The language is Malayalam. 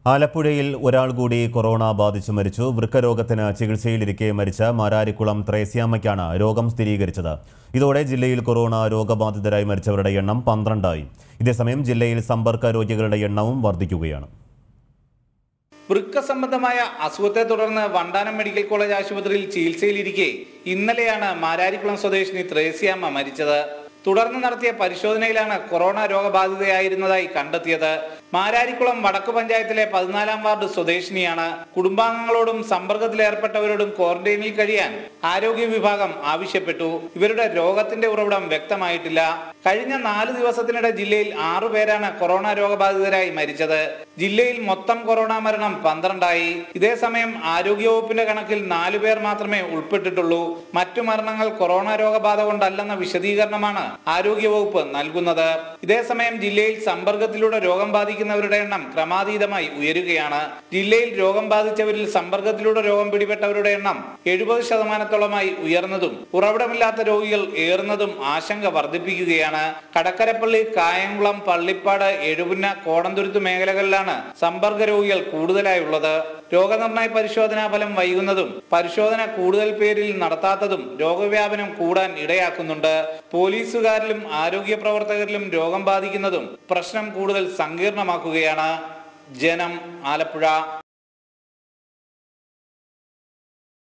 ആലപ്പുഴയിൽ ഒരാൾ കൂടി കൊറോണ ബാധിച്ചു മരിച്ചു വൃക്കരോഗത്തിന് ചികിത്സയിലിരിക്കെ മരിച്ച മാരാരിക്കുളം ത്രേസ്യാമ്മയ്ക്കാണ് രോഗം സ്ഥിരീകരിച്ചത് ഇതോടെ ജില്ലയിൽ കൊറോണ രോഗബാധിതരായി മരിച്ചവരുടെ എണ്ണം പന്ത്രണ്ടായി ഇതേസമയം ജില്ലയിൽ സമ്പർക്ക രോഗികളുടെ എണ്ണവും വർദ്ധിക്കുകയാണ് വൃക്ക സംബന്ധമായ അസുഖത്തെ തുടർന്ന് വണ്ടാനം മെഡിക്കൽ കോളേജ് ആശുപത്രിയിൽ ചികിത്സയിലിരിക്കെ ഇന്നലെയാണ് മാരാരിക്കുളം സ്വദേശിനി ത്രേസ്യാമ്മ മരിച്ചത് തുടർന്ന് നടത്തിയ പരിശോധനയിലാണ് കൊറോണ രോഗബാധിതയായിരുന്നതായി കണ്ടെത്തിയത് മാരാരിക്കുളം വടക്കു പഞ്ചായത്തിലെ പതിനാലാം വാർഡ് സ്വദേശിനിയാണ് കുടുംബാംഗങ്ങളോടും സമ്പർക്കത്തിലേർപ്പെട്ടവരോടും ക്വാറന്റൈനിൽ കഴിയാൻ ആരോഗ്യ വിഭാഗം ആവശ്യപ്പെട്ടു ഇവരുടെ രോഗത്തിന്റെ ഉറവിടം വ്യക്തമായിട്ടില്ല കഴിഞ്ഞ നാല് ദിവസത്തിനിടെ ജില്ലയിൽ ആറു പേരാണ് കൊറോണ രോഗബാധിതരായി മരിച്ചത് ജില്ലയിൽ മൊത്തം കൊറോണ മരണം പന്ത്രണ്ടായി ഇതേസമയം ആരോഗ്യവകുപ്പിന്റെ കണക്കിൽ നാലു പേർ മാത്രമേ ഉൾപ്പെട്ടിട്ടുള്ളൂ മറ്റു മരണങ്ങൾ കൊറോണ രോഗബാധ കൊണ്ടല്ലെന്ന വിശദീകരണമാണ് ആരോഗ്യവകുപ്പ് നൽകുന്നത് ഇതേസമയം ജില്ലയിൽ സമ്പർക്കത്തിലൂടെ രോഗം ബാധിക്കുന്നവരുടെ എണ്ണം ക്രമാതീതമായി ഉയരുകയാണ് ജില്ലയിൽ രോഗം ബാധിച്ചവരിൽ സമ്പർക്കത്തിലൂടെ രോഗം പിടിപെട്ടവരുടെ എണ്ണം എഴുപത് ശതമാനത്തോളമായി ഉയർന്നതും ഉറവിടമില്ലാത്ത രോഗികൾ ഏറുന്നതും ആശങ്ക വർദ്ധിപ്പിക്കുകയാണ് കടക്കരപ്പള്ളി കായംകുളം പള്ളിപ്പാട് എഴുപുന്ന കോടന്തുരുത്ത് മേഖലകളിലാണ് സമ്പർക്ക രോഗികൾ കൂടുതലായുള്ളത് രോഗനിർണയ പരിശോധനാ ഫലം വൈകുന്നതും പരിശോധന കൂടുതൽ പേരിൽ നടത്താത്തതും രോഗവ്യാപനം കൂടാൻ ഇടയാക്കുന്നുണ്ട് പോലീസുകാരിലും ആരോഗ്യ പ്രവർത്തകരിലും രോഗം ബാധിക്കുന്നതും പ്രശ്നം കൂടുതൽ സങ്കീർണമാക്കുകയാണ് ജനം ആലപ്പുഴ